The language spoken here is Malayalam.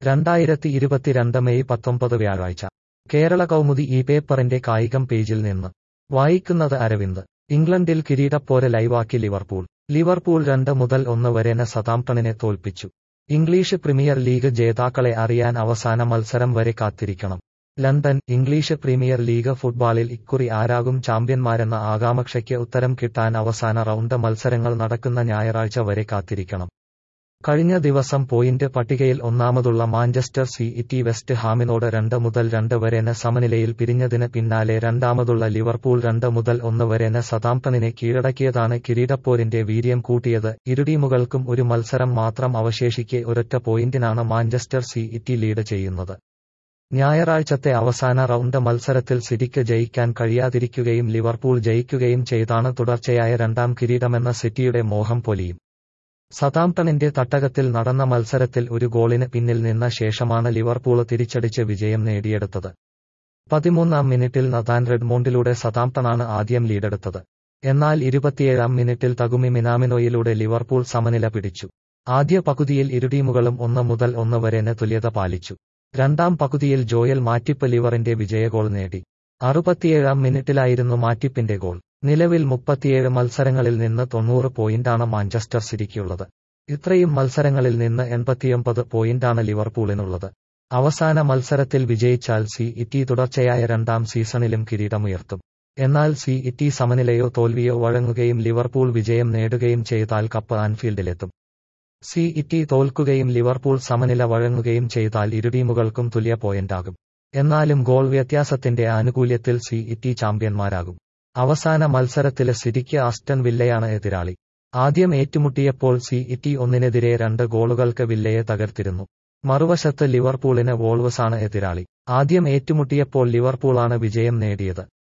രണ്ടായിരത്തി ഇരുപത്തിരണ്ട് മെയ് പത്തൊമ്പത് വ്യാഴാഴ്ച കേരള കൗമുദി ഈ പേപ്പറിന്റെ കായികം പേജിൽ നിന്ന് വായിക്കുന്നത് അരവിന്ദ് ഇംഗ്ലണ്ടിൽ കിരീടപ്പോര് ലൈവാക്കി ലിവർപൂൾ ലിവർപൂൾ രണ്ട് മുതൽ ഒന്ന് വരെന സതാംപ്ടണിനെ തോൽപ്പിച്ചു ഇംഗ്ലീഷ് പ്രീമിയർ ലീഗ് ജേതാക്കളെ അറിയാൻ അവസാന മത്സരം വരെ കാത്തിരിക്കണം ലണ്ടൻ ഇംഗ്ലീഷ് പ്രീമിയർ ലീഗ് ഫുട്ബോളിൽ ഇക്കുറി ആരാകും ചാമ്പ്യന്മാരെന്ന ആകാംക്ഷയ്ക്ക് ഉത്തരം കിട്ടാൻ അവസാന റൗണ്ട് മത്സരങ്ങൾ നടക്കുന്ന ഞായറാഴ്ച വരെ കാത്തിരിക്കണം കഴിഞ്ഞ ദിവസം പോയിന്റ് പട്ടികയിൽ ഒന്നാമതുള്ള മാഞ്ചസ്റ്റർ സിഇറ്റി വെസ്റ്റ് ഹാമിനോട് രണ്ട് മുതൽ രണ്ട് വരെന സമനിലയിൽ പിരിഞ്ഞതിന് പിന്നാലെ രണ്ടാമതുള്ള ലിവർപൂൾ രണ്ട് മുതൽ ഒന്ന് വരെന സതാംപ്ടണിനെ കീഴടക്കിയതാണ് കിരീടപ്പോരിന്റെ വീര്യം കൂട്ടിയത് ഇരുടീമുകൾക്കും ഒരു മത്സരം മാത്രം അവശേഷിക്കെ ഒരൊറ്റ പോയിന്റിനാണ് മാഞ്ചസ്റ്റർ സിഇറ്റി ലീഡ് ചെയ്യുന്നത് ഞായറാഴ്ചത്തെ അവസാന റൗണ്ട് മത്സരത്തിൽ സിറ്റിക്ക് ജയിക്കാൻ കഴിയാതിരിക്കുകയും ലിവർപൂൾ ജയിക്കുകയും ചെയ്താണ് തുടർച്ചയായ രണ്ടാം കിരീടമെന്ന സിറ്റിയുടെ മോഹം പൊലിയും സതാംപ്ടണിന്റെ തട്ടകത്തിൽ നടന്ന മത്സരത്തിൽ ഒരു ഗോളിന് പിന്നിൽ നിന്ന ശേഷമാണ് ലിവർപൂൾ തിരിച്ചടിച്ച് വിജയം നേടിയെടുത്തത് പതിമൂന്നാം മിനിറ്റിൽ നതാൻ റെഡ്മോണ്ടിലൂടെ സതാംപ്ടണാണ് ആദ്യം ലീഡെടുത്തത് എന്നാൽ ഇരുപത്തിയേഴാം മിനിറ്റിൽ തകുമി മിനാമിനോയിലൂടെ ലിവർപൂൾ സമനില പിടിച്ചു ആദ്യ പകുതിയിൽ ഇരുടീമുകളും ഒന്ന് മുതൽ ഒന്ന് വരെന് തുല്യത പാലിച്ചു രണ്ടാം പകുതിയിൽ ജോയൽ മാറ്റിപ്പ് ലിവറിന്റെ വിജയഗോൾ നേടി അറുപത്തിയേഴാം മിനിറ്റിലായിരുന്നു മാറ്റിപ്പിന്റെ ഗോൾ നിലവിൽ മുപ്പത്തിയേഴ് മത്സരങ്ങളിൽ നിന്ന് തൊണ്ണൂറ് പോയിന്റാണ് മാഞ്ചസ്റ്റർ സിറ്റിക്കുള്ളത് ഇത്രയും മത്സരങ്ങളിൽ നിന്ന് എൺപത്തിയൊമ്പത് പോയിന്റാണ് ലിവർപൂളിനുള്ളത് അവസാന മത്സരത്തിൽ വിജയിച്ചാൽ സി ഇറ്റി തുടർച്ചയായ രണ്ടാം സീസണിലും കിരീടമുയർത്തും എന്നാൽ സി ഇറ്റി സമനിലയോ തോൽവിയോ വഴങ്ങുകയും ലിവർപൂൾ വിജയം നേടുകയും ചെയ്താൽ കപ്പ് ആൻഫീൽഡിലെത്തും സി ഇറ്റി തോൽക്കുകയും ലിവർപൂൾ സമനില വഴങ്ങുകയും ചെയ്താൽ ഇരുടീമുകൾക്കും തുല്യ പോയിന്റാകും എന്നാലും ഗോൾ വ്യത്യാസത്തിന്റെ ആനുകൂല്യത്തിൽ സി ഇറ്റി ചാമ്പ്യന്മാരാകും അവസാന മത്സരത്തിലെ സിറ്റിക്ക് ആസ്റ്റൺ വില്ലയാണ് എതിരാളി ആദ്യം ഏറ്റുമുട്ടിയപ്പോൾ സി ഇറ്റി ഒന്നിനെതിരെ രണ്ട് ഗോളുകൾക്ക് വില്ലയെ തകർത്തിരുന്നു മറുവശത്ത് ലിവർപൂളിന് വോൾവസാണ് എതിരാളി ആദ്യം ഏറ്റുമുട്ടിയപ്പോൾ ലിവർപൂളാണ് വിജയം നേടിയത്